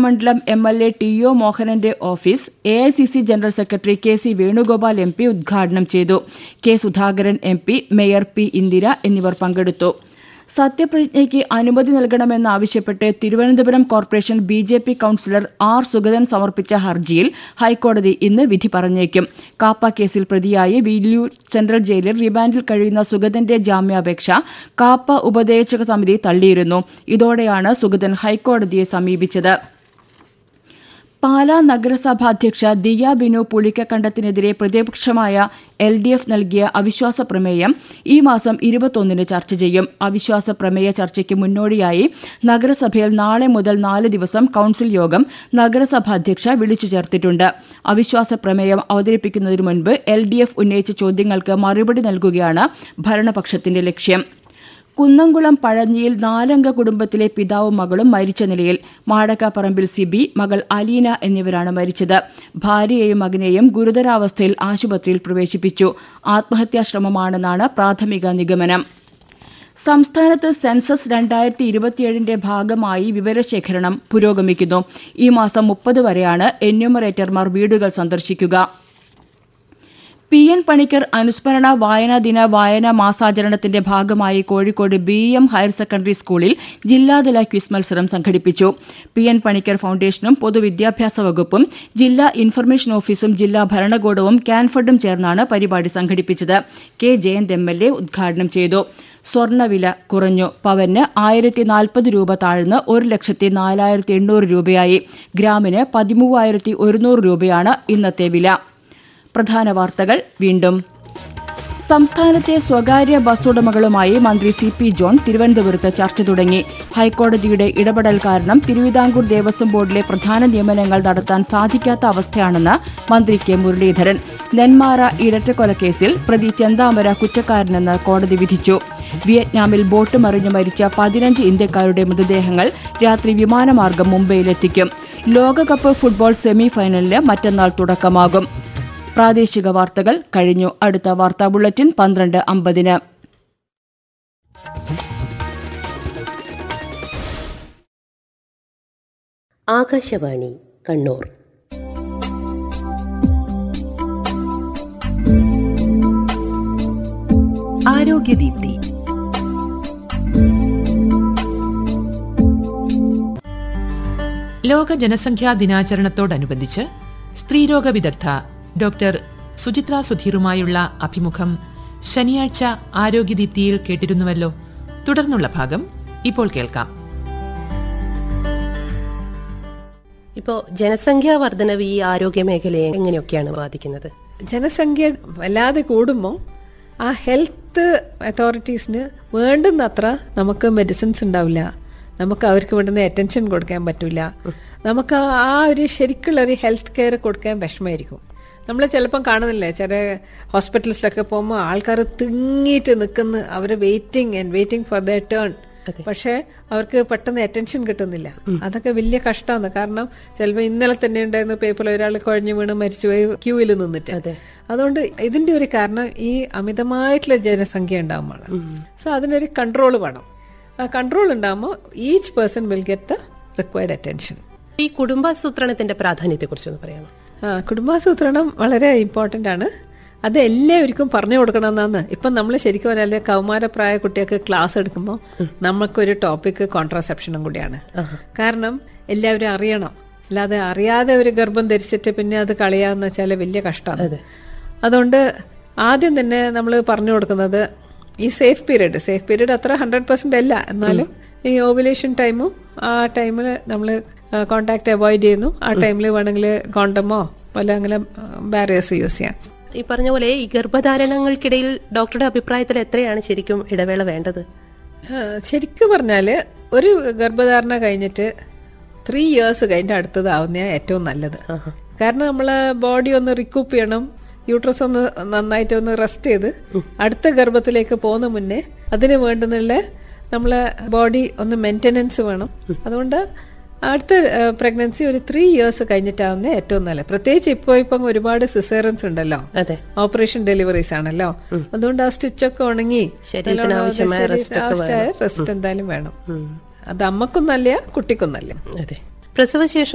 മണ്ഡലം M L A T O മോഹനന്റെ office A I C C general secretary K C Venugopal M P ഉദ്ഘാടനം ചെയ്തു K Sudhakaran M P mayor P Indira എന്നിവർ പങ്കെടുത്തു സത്യപ്രതിജ്ഞയ്ക്ക് അനുമതി നൽകണമെന്നാവശ്യപ്പെട്ട് Thiruvananthapuram corporation B J P councillor R Sugathan സമർപ്പിച്ച ഹർജിയിൽ ഹൈക്കോടതി ഇന്ന് വിധി പറഞ്ഞേക്കും കാപ്പ കേസിൽ പ്രതിയായി വില്യൂർ സെൻട്രൽ ജയിലിൽ റിമാൻഡിൽ കഴിയുന്ന സുഗതന്റെ ജാമ്യാപേക്ഷ കാപ്പ ഉപദേശക സമിതി തള്ളിയിരുന്നു ഇതോടെയാണ് സുഗതൻ ഹൈക്കോടതിയെ സമീപിച്ചത് പാലാ നഗരസഭാധ്യക്ഷ ദിയ ബിനു പുളിക്കക്കണ്ടത്തിനെതിരെ പ്രതിപക്ഷമായ എൽ ഡി എഫ് നൽകിയ അവിശ്വാസ പ്രമേയം ഈ മാസം ഇരുപത്തൊന്നിന് ചർച്ച ചെയ്യും അവിശ്വാസ പ്രമേയ ചർച്ചയ്ക്ക് മുന്നോടിയായി നഗരസഭയിൽ നാളെ മുതൽ നാല് ദിവസം കൌൺസിൽ യോഗം നഗരസഭാധ്യക്ഷ വിളിച്ചു ചേർത്തിട്ടുണ്ട് അവിശ്വാസ പ്രമേയം അവതരിപ്പിക്കുന്നതിനു മുൻപ് എൽ ഡി എഫ് ഉന്നയിച്ച ചോദ്യങ്ങൾക്ക് മറുപടി നൽകുകയാണ് ഭരണപക്ഷത്തിന്റെ ലക്ഷ്യം കുന്നംകുളം പഴഞ്ഞിയിൽ നാലംഗ കുടുംബത്തിലെ പിതാവും മകളും മരിച്ച നിലയിൽ മാടക്കാപ്പറമ്പിൽ സിബി മകൾ അലീന എന്നിവരാണ് മരിച്ചത് ഭാര്യയെയും മകനെയും ഗുരുതരാവസ്ഥയിൽ ആശുപത്രിയിൽ പ്രവേശിപ്പിച്ചു ആത്മഹത്യാശ്രമമാണെന്നാണ് പ്രാഥമിക നിഗമനം സംസ്ഥാനത്ത് സെൻസസ് രണ്ടായിരത്തി ഇരുപത്തിയേഴിന്റെ ഭാഗമായി വിവരശേഖരണം പുരോഗമിക്കുന്നു ഈ മാസം മുപ്പത് വരെയാണ് എന്യൂമറേറ്റർമാർ വീടുകൾ സന്ദർശിക്കുക പി എൻ പണിക്കർ അനുസ്മരണ വായനാ ദിന വായനാ മാസാചരണത്തിന്റെ ഭാഗമായി Kozhikode B M higher secondary സ്കൂളിൽ ജില്ലാതല ക്വിസ് മത്സരം സംഘടിപ്പിച്ചു പി എൻ പണിക്കർ ഫൌണ്ടേഷനും പൊതുവിദ്യാഭ്യാസ വകുപ്പും ജില്ലാ ഇൻഫർമേഷൻ ഓഫീസും ജില്ലാ ഭരണകൂടവും കാൻഫഡും ചേർന്നാണ് പരിപാടി സംഘടിപ്പിച്ചത് K Jayanth M L A ഉദ്ഘാടനം ചെയ്തു സ്വർണ്ണവില കുറഞ്ഞു പവന് ആയിരത്തി നാൽപ്പത് രൂപ താഴ്ന്ന് ഒരു ലക്ഷത്തി നാലായിരത്തി എണ്ണൂറ് രൂപയായി ഗ്രാമിന് പതിമൂവായിരത്തി ഒരുന്നൂറ് രൂപയാണ് ഇന്നത്തെ വില പ്രധാന വാർത്തകൾ വീണ്ടും സംസ്ഥാനത്തെ സ്വകാര്യ ബസ് ഉടമകളുമായി മന്ത്രി സി പി ജോൺ തിരുവനന്തപുരത്ത് ചർച്ച തുടങ്ങി ഹൈക്കോടതിയുടെ ഇടപെടൽ കാരണം തിരുവിതാംകൂർ ദേവസ്വം ബോർഡിലെ പ്രധാന നിയമനങ്ങൾ നടത്താൻ സാധിക്കാത്ത അവസ്ഥയാണെന്ന് മന്ത്രി കെ മുരളീധരൻ നെന്മാറ ഇരട്ടക്കൊലക്കേസിൽ പ്രതി ചെന്താമര കുറ്റക്കാരനെന്ന് കോടതി വിധിച്ചു വിയറ്റ്നാമിൽ ബോട്ട് മറിഞ്ഞ് മരിച്ച പതിനഞ്ച് ഇന്ത്യക്കാരുടെ മൃതദേഹങ്ങൾ രാത്രി വിമാനമാർഗം മുംബൈയിലെത്തിക്കും ലോകകപ്പ് ഫുട്ബോൾ സെമി ഫൈനലിന് മറ്റന്നാൾ തുടക്കമാകും പ്രാദേശിക വാർത്തകൾ കഴിഞ്ഞു അടുത്ത വാർത്താ ബുള്ളറ്റിൻ പന്ത്രണ്ട് അമ്പതിന് ആകാശവാണി കണ്ണൂർ ആരോഗ്യദീപ്തി ലോക ജനസംഖ്യാ ദിനാചരണത്തോടനുബന്ധിച്ച് സ്ത്രീരോഗ വിദഗ്ധ ഡോക്ടർ സുചിത്ര സുധീറുമായുള്ള അഭിമുഖം ശനിയാഴ്ച ആരോഗ്യദീപ്തിയിൽ കേട്ടിരുന്നുവല്ലോ തുടർന്നുള്ള ഭാഗം ഇപ്പോൾ കേൾക്കാം ഇപ്പോൾ ജനസംഖ്യാ വർധനവ് ഈ ആരോഗ്യ മേഖലയെ എങ്ങനെയൊക്കെയാണ് ബാധിക്കുന്നത് ജനസംഖ്യ വല്ലാതെ കൂടുമ്പോൾ ആ ഹെൽത്ത് അതോറിറ്റീസിന് വേണ്ടുന്നത്ര നമുക്ക് മെഡിസിൻസ് ഉണ്ടാവില്ല നമുക്ക് അവർക്ക് വേണ്ടുന്ന അറ്റൻഷൻ കൊടുക്കാൻ പറ്റില്ല നമുക്ക് ആ ഒരു ശരിക്കുള്ള ഒരു ഹെൽത്ത് കെയർ കൊടുക്കാൻ വിഷമമായിരിക്കും നമ്മൾ ചിലപ്പം കാണുന്നില്ലേ ചില ഹോസ്പിറ്റൽസിലൊക്കെ പോകുമ്പോൾ ആൾക്കാർ തിങ്ങിയിട്ട് നിൽക്കുന്ന അവർ waiting and waiting for the turn പക്ഷേ അവർക്ക് പെട്ടെന്ന് അറ്റൻഷൻ കിട്ടുന്നില്ല അതൊക്കെ വലിയ കഷ്ടമാണ് കാരണം ചിലപ്പോൾ ഇന്നലെ തന്നെ ഉണ്ടായിരുന്ന പേപ്പറിൽ ഒരാൾ കുഴഞ്ഞു വീണ് മരിച്ചുപോയി ക്യൂവിൽ നിന്നിട്ട് അതുകൊണ്ട് ഇതിന്റെ ഒരു കാരണം ഈ അമിതമായിട്ടുള്ള ജനസംഖ്യ ഉണ്ടാകുമ്പോഴാണ് സോ അതിനൊരു കൺട്രോൾ വേണം ആ കൺട്രോൾ ഉണ്ടാകുമ്പോൾ each person will get the required attention ഈ കുടുംബാസൂത്രണത്തിന്റെ പ്രാധാന്യത്തെ കുറിച്ചൊന്ന് പറയാമോ ആ കുടുംബാസൂത്രണം വളരെ ഇമ്പോർട്ടൻ്റ് ആണ് അത് എല്ലാവർക്കും പറഞ്ഞു കൊടുക്കണമെന്നാണ് ഇപ്പം നമ്മൾ ശരിക്കും പറഞ്ഞാൽ കൗമാരപ്രായ കുട്ടികൾക്ക് ക്ലാസ് എടുക്കുമ്പോൾ നമുക്കൊരു ടോപ്പിക് കോൺട്രാസെപ്ഷനും കൂടിയാണ് കാരണം എല്ലാവരും അറിയണം അല്ലാതെ അറിയാതെ ഒരു ഗർഭം ധരിച്ചിട്ട് പിന്നെ അത് കളയാന്ന് വെച്ചാൽ വലിയ കഷ്ടമാണ് അതുകൊണ്ട് ആദ്യം തന്നെ നമ്മൾ പറഞ്ഞു കൊടുക്കുന്നത് ഈ സേഫ് പീരീഡ് സേഫ് പീരീഡ് അത്ര ഹൺഡ്രഡ് പെർസെന്റ് അല്ല എന്നാലും ഈ ഓവുലേഷൻ ടൈമും ആ ടൈമിൽ നമ്മൾ കോണ്ടാക്ട് അവോയ്ഡ് ചെയ്യുന്നു ആ ടൈമിൽ വേണമെങ്കിൽ കോണ്ടമോ വല്ല അങ്ങനെ ബാരിയേഴ്സ് യൂസ് ചെയ്യാം ഈ പറഞ്ഞ പോലെ ഈ ഗർഭധാരണങ്ങൾക്കിടയിൽ ഡോക്ടറുടെ അഭിപ്രായത്തിൽ എത്രയാണ് ശരിക്കും ഇടവേള വേണ്ടത് ആ, ശരിക്കും പറഞ്ഞാൽ ഒരു ഗർഭധാരണ കഴിഞ്ഞിട്ട് ത്രീ ഇയേഴ്സ് കഴിഞ്ഞിട്ട് അടുത്തതാവുന്ന ഏറ്റവും നല്ലത് കാരണം നമ്മളെ ബോഡി ഒന്ന് റിക്കൂപ്പ് ചെയ്യണം യൂട്രസ് ഒന്ന് നന്നായിട്ട് ഒന്ന് റെസ്റ്റ് ചെയ്ത് അടുത്ത ഗർഭത്തിലേക്ക് പോകുന്ന മുന്നേ അതിന് വേണ്ടുന്നുള്ള നമ്മളെ ബോഡി ഒന്ന് മെയിൻ്റനൻസ് വേണം അതുകൊണ്ട് അടുത്ത പ്രഗ്നൻസി ഒരു ത്രീ ഇയേഴ്സ് കഴിഞ്ഞിട്ടാവുന്ന ഏറ്റവും നല്ലത് പ്രത്യേകിച്ച് ഇപ്പോൾ ഇപ്പം ഒരുപാട് സിസേറൻസ് ഉണ്ടല്ലോ അതെ ഓപ്പറേഷൻ ഡെലിവറീസ് ആണല്ലോ അതുകൊണ്ട് ആ സ്റ്റിച്ച് ഒക്കെ ഉണങ്ങി ശരീരത്തിന് നല്ലോണം ആവശ്യമായ ശരീരത്തിന് rest ഒക്കെ ആവശ്യമായ റെസ്റ്റ് എന്തായാലും വേണം അത് അമ്മക്കും നല്ല കുട്ടിക്കും നല്ല അതെ പ്രസവശേഷം